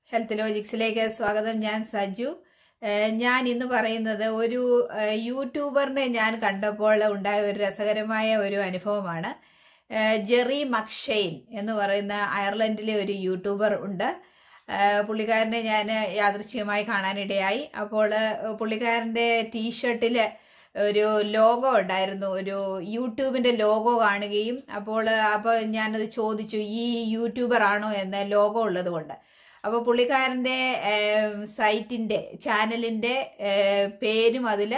health ലോജിക്സിലേക്ക് സ്വാഗതം ഞാൻ സജു ഏഹ് ഞാൻ ഇന്ന് പറയുന്നത് ഒരു ഏഹ് യൂട്യൂബറിനെ ഞാൻ കണ്ടപ്പോൾ ഉണ്ടായ ഒരു രസകരമായ ഒരു അനുഭവമാണ് ഏഹ് ജെറി മക്ഷെയിൻ എന്ന് പറയുന്ന അയർലൻഡിലെ ഒരു യൂട്യൂബർ ഉണ്ട് ഏഹ് പുള്ളിക്കാരനെ ഞാൻ യാദൃശ്ചികമായി കാണാനിടയായി അപ്പോൾ ഏഹ് പുള്ളിക്കാരൻ്റെ ടീഷർട്ടിൽ ഒരു ലോഗോ ഉണ്ടായിരുന്നു ഒരു യൂട്യൂബിൻ്റെ ലോഗോ കാണുകയും അപ്പോൾ അപ്പോൾ ഞാനത് ചോദിച്ചു ഈ യൂട്യൂബർ ആണോ എന്ന് ലോഗോ ഉള്ളത് കൊണ്ട് അപ്പോൾ പുള്ളിക്കാരൻ്റെ സൈറ്റിൻ്റെ ചാനലിൻ്റെ പേരും അതിൽ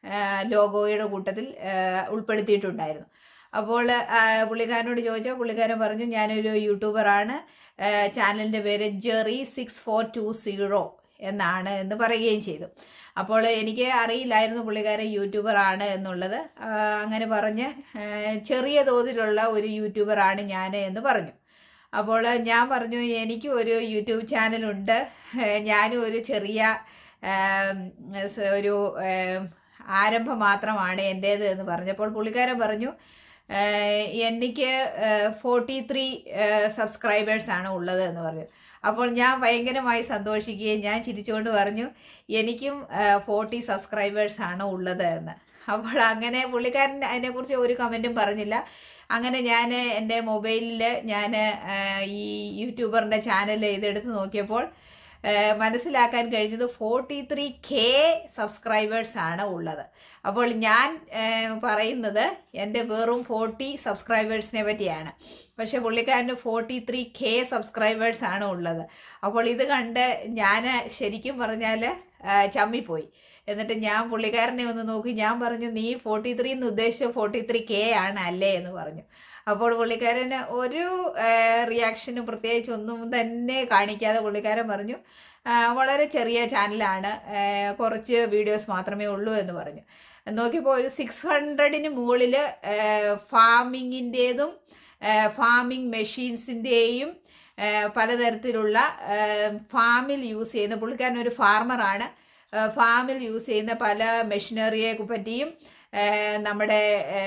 ലോഗോയുടെ കൂട്ടത്തിൽ ഏഹ് ഉൾപ്പെടുത്തിയിട്ടുണ്ടായിരുന്നു അപ്പോൾ ആ, പുള്ളിക്കാരനോട് ചോദിച്ചാൽ പുള്ളിക്കാരൻ പറഞ്ഞു ഞാനൊരു യൂട്യൂബറാണ് ഏഹ് ചാനലിൻ്റെ പേര് Jerry six four two zero എന്നാണ് എന്ന് പറയുകയും ചെയ്തു അപ്പോൾ എനിക്ക് അറിയില്ലായിരുന്നു പുള്ളിക്കാരൻ യൂട്യൂബർ ആണ് എന്നുള്ളത് ആ, അങ്ങനെ പറഞ്ഞ് ഏഹ് ചെറിയ തോതിലുള്ള ഒരു യൂട്യൂബറാണ് ഞാൻ എന്ന് പറഞ്ഞു അപ്പോൾ ഞാൻ പറഞ്ഞു എനിക്കും ഒരു യൂട്യൂബ് ചാനലുണ്ട് ഏഹ് ഞാനും ഒരു ചെറിയ ഏം, സ- ഒരു ഏം, ആരംഭം മാത്രമാണ് എൻ്റേത് എന്ന് പറഞ്ഞപ്പോൾ പുള്ളിക്കാരൻ പറഞ്ഞു ഏഹ് എനിക്ക് ഫോർട്ടി ത്രീ സബ്സ്ക്രൈബേഴ്സാണ് ഉള്ളത് എന്ന് പറഞ്ഞു അപ്പോൾ ഞാൻ ഭയങ്കരമായി സന്തോഷിക്കുകയും ഞാൻ ചിരിച്ചുകൊണ്ട് പറഞ്ഞു എനിക്കും ഫോർട്ടി സബ്സ്ക്രൈബേഴ്സാണ് ഉള്ളത് എന്ന് അപ്പോൾ അങ്ങനെ പുള്ളിക്കാരൻ അതിനെക്കുറിച്ച് ഒരു കമൻറ്റും പറഞ്ഞില്ല അങ്ങനെ ഞാൻ എൻ്റെ മൊബൈലിൽ ഞാൻ ഈ യൂട്യൂബറിൻ്റെ ചാനൽ ഇതെടുത്ത് നോക്കിയപ്പോൾ ഏഹ് മനസ്സിലാക്കാൻ കഴിഞ്ഞത് ഫോർട്ടി ത്രീ കെ സബ്സ്ക്രൈബേഴ്സാണ് ഉള്ളത് അപ്പോൾ ഞാൻ ഏഹ് പറയുന്നത് എൻ്റെ വെറും ഫോർട്ടി സബ്സ്ക്രൈബേഴ്സിനെ പറ്റിയാണ് പക്ഷേ പുള്ളിക്കാരന് ഫോർട്ടി ത്രീ കെ സബ്സ്ക്രൈബേഴ്സാണ് ഉള്ളത് അപ്പോൾ ഇത് കണ്ട് ഞാൻ ശരിക്കും പറഞ്ഞാൽ ചമ്മിപ്പോയി എന്നിട്ട് ഞാൻ പുള്ളിക്കാരനെ ഒന്ന് നോക്കി ഞാൻ പറഞ്ഞു നീ ഫോർട്ടി ത്രീ എന്ന് ഉദ്ദേശിച്ച ഫോർട്ടി ത്രീ കെ ആണ് അല്ലേ എന്ന് പറഞ്ഞു അപ്പോൾ പുള്ളിക്കാരന് ഒരു റിയാക്ഷനും പ്രത്യേകിച്ച് ഒന്നും തന്നെ കാണിക്കാതെ പുള്ളിക്കാരൻ പറഞ്ഞു "ആ, വളരെ ചെറിയ ചാനലാണ് ആ, കുറച്ച് വീഡിയോസ് മാത്രമേ ഉള്ളൂ എന്ന് പറഞ്ഞു നോക്കിയപ്പോൾ ഒരു സിക്സ് ഹൺഡ്രഡിന് മുകളിൽ ഫാമിങ്ങിൻ്റേതും ഫാമിംഗ് മെഷീൻസിൻ്റെയും പലതരത്തിലുള്ള ഫാമിൽ യൂസ് ചെയ്യുന്ന പുള്ളിക്കാരൻ ഒരു ഫാർമറാണ് ഫാമിൽ യൂസ് ചെയ്യുന്ന പല മെഷീനറിയെ പറ്റിയും ഏഹ് നമ്മുടെ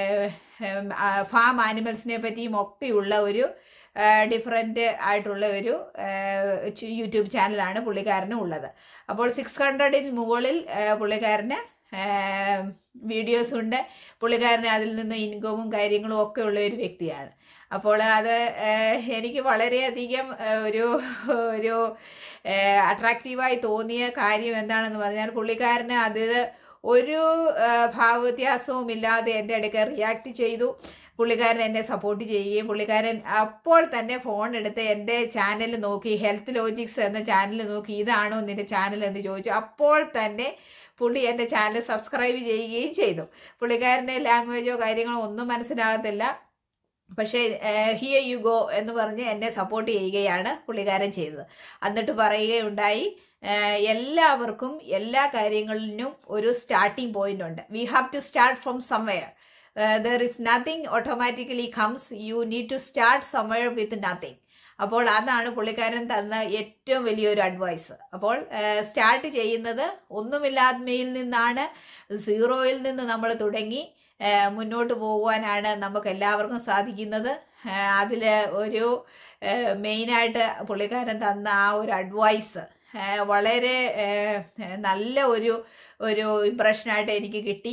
ഫാം ആനിമൽസിനെ പറ്റിയും ഒക്കെയുള്ള ഒരു ഡിഫറെൻ്റ് ആയിട്ടുള്ള ഒരു ഏഹ് ചു- യൂട്യൂബ് ചാനലാണ് പുള്ളിക്കാരന് ഉള്ളത് അപ്പോൾ സിക്സ് ഹൺഡ്രഡിന് മുകളിൽ ഏഹ് പുള്ളിക്കാരന് വീഡിയോസ് ഉണ്ട് പുള്ളിക്കാരന് അതിൽ നിന്ന് ഇൻകവും കാര്യങ്ങളും ഒക്കെ ഉള്ള ഒരു വ്യക്തിയാണ് അപ്പോൾ അത് ഏഹ് എനിക്ക് വളരെയധികം ഏഹ് ഒരു ഒരു അട്രാക്റ്റീവായി തോന്നിയ കാര്യം എന്താണെന്ന് പറഞ്ഞാൽ പുള്ളിക്കാരന് അത് ഒരു ഏഹ് ഭാവവ്യത്യാസവും ഇല്ലാതെ എൻ്റെ അടുക്ക റിയാക്ട് ചെയ്തു പുള്ളിക്കാരൻ എന്നെ സപ്പോർട്ട് ചെയ്യുകയും പുള്ളിക്കാരൻ അപ്പോൾ തന്നെ ഫോൺ എടുത്ത് എൻ്റെ ചാനൽ നോക്കി ഹെൽത്ത് ലോജിക്സ് എന്ന ചാനൽ നോക്കി ഇതാണോ നിൻ്റെ ചാനൽ എന്ന് ചോദിച്ചു അപ്പോൾ തന്നെ പുള്ളി എൻ്റെ ചാനൽ സബ്സ്ക്രൈബ് ചെയ്യുകയും ചെയ്തു പുള്ളിക്കാരൻ്റെ ലാംഗ്വേജോ കാര്യങ്ങളോ ഒന്നും മനസ്സിലാകത്തില്ല പക്ഷേ ഹിയർ യു ഗോ എന്ന് പറഞ്ഞ് എന്നെ സപ്പോർട്ട് ചെയ്യുകയാണ് പുള്ളിക്കാരൻ ചെയ്തത് എന്നിട്ട് പറയുകയുണ്ടായി ഏഹ് എല്ലാവർക്കും എല്ലാ കാര്യങ്ങളിലും ഒരു സ്റ്റാർട്ടിംഗ് പോയിന്റ് ഉണ്ട് we have to start from somewhere there is nothing automatically comes you need to start somewhere with nothing അപ്പോൾ അതാണ് പുള്ളിക്കാരൻ തന്ന ഏറ്റവും വലിയൊരു അഡ്വൈസ് അപ്പോൾ സ്റ്റാർട്ട് ചെയ്യുന്നത് ഒന്നുമില്ലായ്മയിൽ നിന്നാണ് സീറോയിൽ നിന്ന് നമ്മൾ തുടങ്ങി ഏഹ് മുന്നോട്ട് പോകുവാനാണ് നമുക്ക് എല്ലാവർക്കും സാധിക്കുന്നത് അതിൽ ഒരു ഏഹ് മെയിനായിട്ട് പുള്ളിക്കാരൻ തന്ന ആ ഒരു അഡ്വൈസ് ഏഹ് വളരെ ഏഹ് നല്ല ഒരു ഒരു ഇമ്പ്രഷനായിട്ട് എനിക്ക് കിട്ടി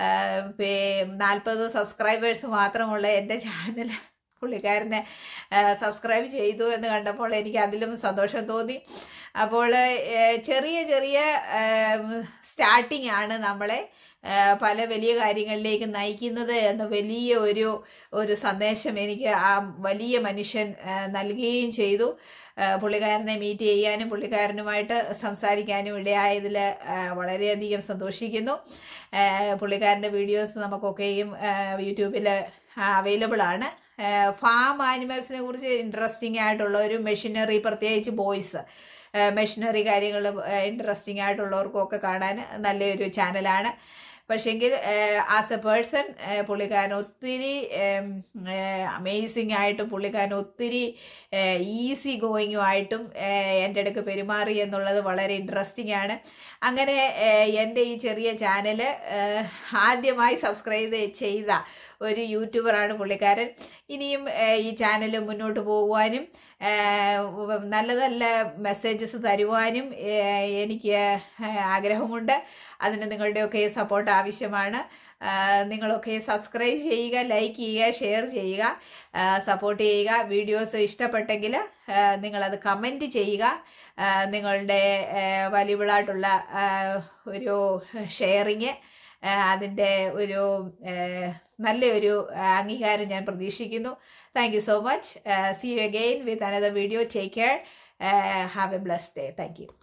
നാൽപ്പത് സബ്സ്ക്രൈബേഴ്സ് മാത്രമുള്ള എൻ്റെ ചാനൽ പുള്ളിക്കാരനെ സബ്സ്ക്രൈബ് ചെയ്തു എന്ന് കണ്ടപ്പോൾ എനിക്ക് അതിലും സന്തോഷം തോന്നി അപ്പോൾ ഏഹ് ചെറിയ ചെറിയ സ്റ്റാർട്ടിംഗ് ആണ് നമ്മളെ ഏഹ് പല വലിയ കാര്യങ്ങളിലേക്ക് നയിക്കുന്നത് എന്ന വലിയ ഒരു ഒരു സന്ദേശം എനിക്ക് ആ വലിയ മനുഷ്യൻ ഏഹ് നൽകുകയും ചെയ്തു ഏഹ് പുള്ളിക്കാരനെ മീറ്റ് ചെയ്യാനും പുള്ളിക്കാരനുമായിട്ട് സംസാരിക്കാനും ഇടയായതിൽ ഏഹ് വളരെയധികം സന്തോഷിക്കുന്നു ഏഹ് പുള്ളിക്കാരൻ്റെ വീഡിയോസ് നമുക്കൊക്കെയും യൂട്യൂബിൽ അവൈലബിൾ ആണ് ഫാം ആനിമൽസിനെ കുറിച്ച് ഇൻട്രസ്റ്റിംഗ് ആയിട്ടുള്ള ഒരു മെഷീനറി പ്രത്യേകിച്ച് ബോയ്സ് മെഷീനറി കാര്യങ്ങൾ ഇൻട്രസ്റ്റിംഗ് ആയിട്ടുള്ളവർക്കൊക്കെ കാണാൻ നല്ലൊരു ചാനലാണ് പക്ഷേങ്കിൽ ആസ് എ പേഴ്സൺ പുള്ളിക്കാരൻ ഒത്തിരി അമേസിങ് ആയിട്ടും പുള്ളിക്കാരൻ ഒത്തിരി ഈസി ഗോയിങ്ങും ആയിട്ടും ഏഹ് എൻ്റെ അടുക്ക് പെരുമാറി എന്നുള്ളത് വളരെ ഇൻട്രസ്റ്റിംഗ് ആണ് അങ്ങനെ ഏഹ് എൻ്റെ ഈ ചെറിയ ചാനൽ ആദ്യമായി സബ്സ്ക്രൈബ് ചെയ്ത ഒരു യൂട്യൂബറാണ് പുള്ളിക്കാരൻ ഇനിയും ഏഹ്, ഈ ചാനൽ മുന്നോട്ട് പോകുവാനും ഏഹ്, നല്ല നല്ല മെസ്സേജസ് തരുവാനും ഏഹ്, എനിക്ക് ആഗ്രഹമുണ്ട് അതിന് നിങ്ങളുടെയൊക്കെ സപ്പോർട്ട് ആവശ്യമാണ് ആഹ് നിങ്ങളൊക്കെ സബ്സ്ക്രൈബ് ചെയ്യുക ലൈക്ക് ചെയ്യുക ഷെയർ ചെയ്യുക സപ്പോർട്ട് ചെയ്യുക വീഡിയോസ് ഇഷ്ടപ്പെട്ടെങ്കിൽ ആഹ് നിങ്ങളത് കമൻറ്റ് ചെയ്യുക ആഹ് നിങ്ങളുടെ വാല്യുബിളായിട്ടുള്ള ഒരു ഷെയറിങ് അതിൻ്റെ ഒരു ആഹ് നല്ലൊരു അംഗീകാരം ഞാൻ പ്രതീക്ഷിക്കുന്നു thank you so much see you again with another video take care have a bless day thank U